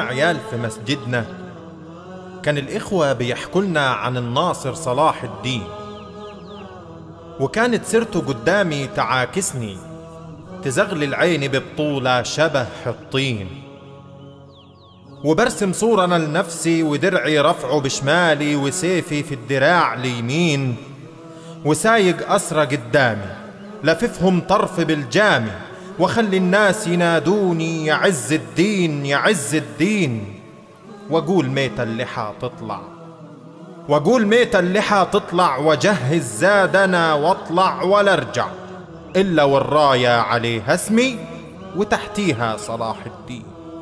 عيال في مسجدنا كان الإخوة بيحكوا لنا عن الناصر صلاح الدين وكانت سيرته قدامي تعاكسني تزغلل العين ببطولة شبه الطين وبرسم صورة أنا لنفسي ودرعي رفعه بشمالي وسيفي في الدراع اليمين وسايق أسرى قدامي لففهم طرف بالجامي وخلي الناس ينادوني يا عز الدين يا عز الدين واقول ميت اللحى تطلع واقول ميت اللحى تطلع وجهز زادنا واطلع ولا ارجع الا والرايه عليها اسمي وتحتيها صلاح الدين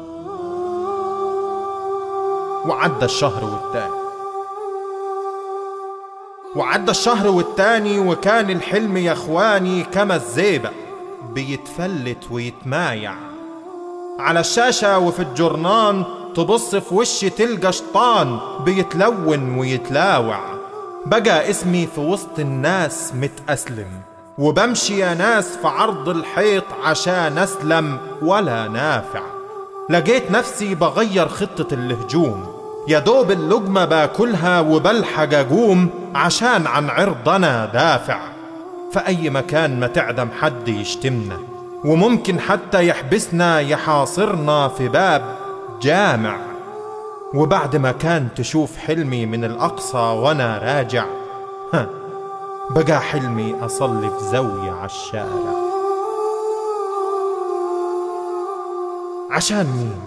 وعدى الشهر والتاني وعدى الشهر والتاني وكان الحلم يا اخواني كما الزيبق بيتفلت ويتمايع على الشاشة وفي الجرنان تبص في وشي تلقى شطان بيتلون ويتلاوع بقى اسمي في وسط الناس متأسلم وبمشي يا ناس في عرض الحيط عشان أسلم ولا نافع لقيت نفسي بغير خطة الهجوم يا دوب اللقمة باكلها وبلحق أقوم عشان عن عرضنا دافع فأي مكان ما تعدم حد يشتمنا وممكن حتى يحبسنا يحاصرنا في باب جامع وبعد ما كان تشوف حلمي من الأقصى وأنا راجع ها بقى حلمي أصلي في زاوية عالشارع عشان مين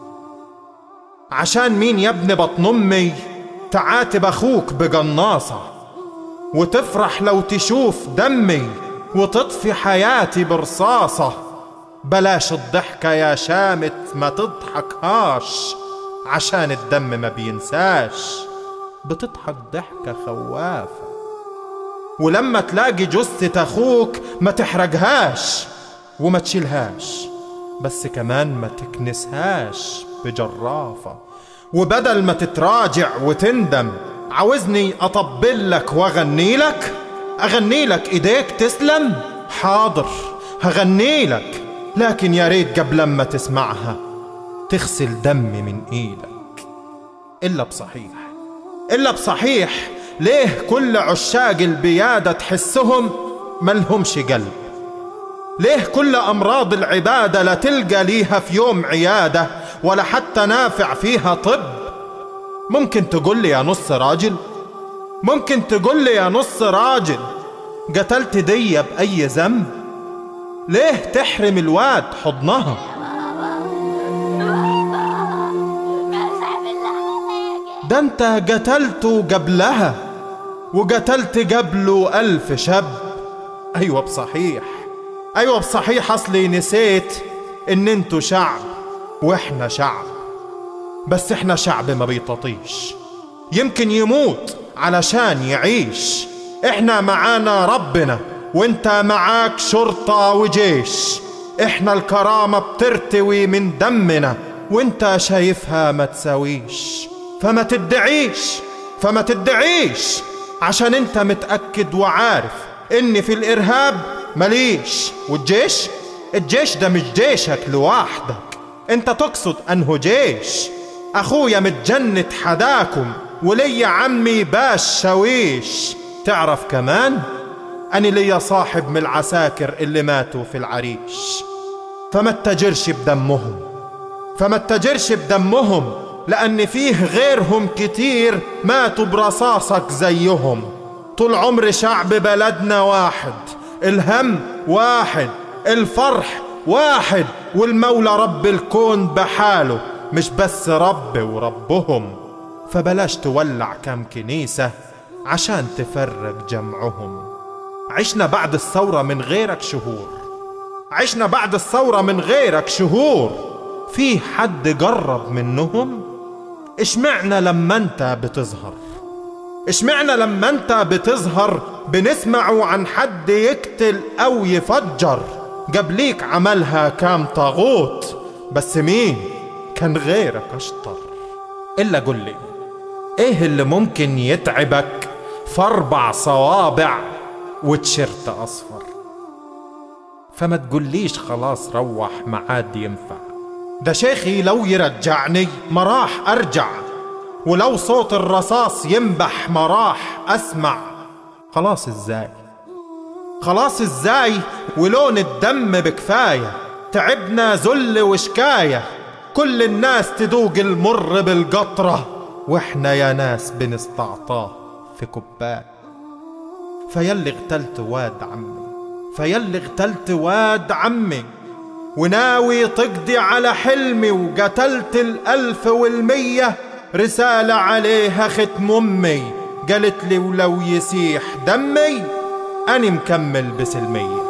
عشان مين يا ابن بطن أمي تعاتب أخوك بقناصة وتفرح لو تشوف دمي وتطفي حياتي برصاصة بلاش الضحكة يا شامت ما تضحكهاش عشان الدم ما بينساش بتضحك ضحكة خوافة ولما تلاقي جثة أخوك ما تحرقهاش وما تشيلهاش بس كمان ما تكنسهاش بجرافة وبدل ما تتراجع وتندم عاوزني أطبل لك وأغني لك أغني لك إيديك تسلم حاضر هغني لك لكن يا ريت قبل ما تسمعها تغسل دمي من إيدك إلا بصحيح إلا بصحيح ليه كل عشاق البيادة تحسهم ملهمش قلب ليه كل أمراض العبادة لا تلقى ليها في يوم عيادة ولا حتى نافع فيها طب ممكن تقول لي يا نص راجل ممكن تقول لي يا نص راجل قتلت دي بأي ذنب ليه تحرم الواد حضنها ده انت قتلته قبلها وقتلت قبله ألف شاب أيوة بصحيح أيوة بصحيح أصلي نسيت إن انتوا شعب وإحنا شعب بس إحنا شعب ما بيططيش يمكن يموت علشان يعيش إحنا معانا ربنا وانت معاك شرطة وجيش إحنا الكرامة بترتوي من دمنا وانت شايفها ما تساويش فما تدعيش فما تدعيش عشان انت متأكد وعارف ان في الارهاب مليش والجيش الجيش ده مش جيشك لوحدك انت تقصد انه جيش اخويا متجند حداكم ولي عمي باش شويش تعرف كمان اني ليا صاحب من العساكر اللي ماتوا في العريش فما اتجرش بدمهم فما اتجرش بدمهم لأن فيه غيرهم كتير ماتوا برصاصك زيهم طول عمر شعب بلدنا واحد الهم واحد الفرح واحد والمولى رب الكون بحاله مش بس رب وربهم فبلاش تولع كام كنيسة عشان تفرق جمعهم عشنا بعد الثورة من غيرك شهور عشنا بعد الثورة من غيرك شهور في حد جرب منهم اشمعنا لما انت بتظهر اشمعنا لما انت بتظهر بنسمعوا عن حد يقتل او يفجر قبليك عملها كام طاغوت بس مين كان غيرك اشطر الا قل لي ايه اللي ممكن يتعبك في اربع صوابع وتيشيرت اصفر فما تقوليش خلاص روح معاد ينفع ده شيخي لو يرجعني ما راح ارجع ولو صوت الرصاص ينبح ما راح اسمع خلاص ازاي خلاص ازاي ولون الدم بكفايه تعبنا ذل وشكايه كل الناس تذوق المر بالقطره واحنا يا ناس بنستعطاه في كوبايه فيلي اغتلت واد عمي فيلي اغتلت واد عمي وناوي تقضي على حلمي وقتلت الألف والمية رسالة عليها ختم أمي قالت لي ولو يسيح دمي أني مكمل بسلمية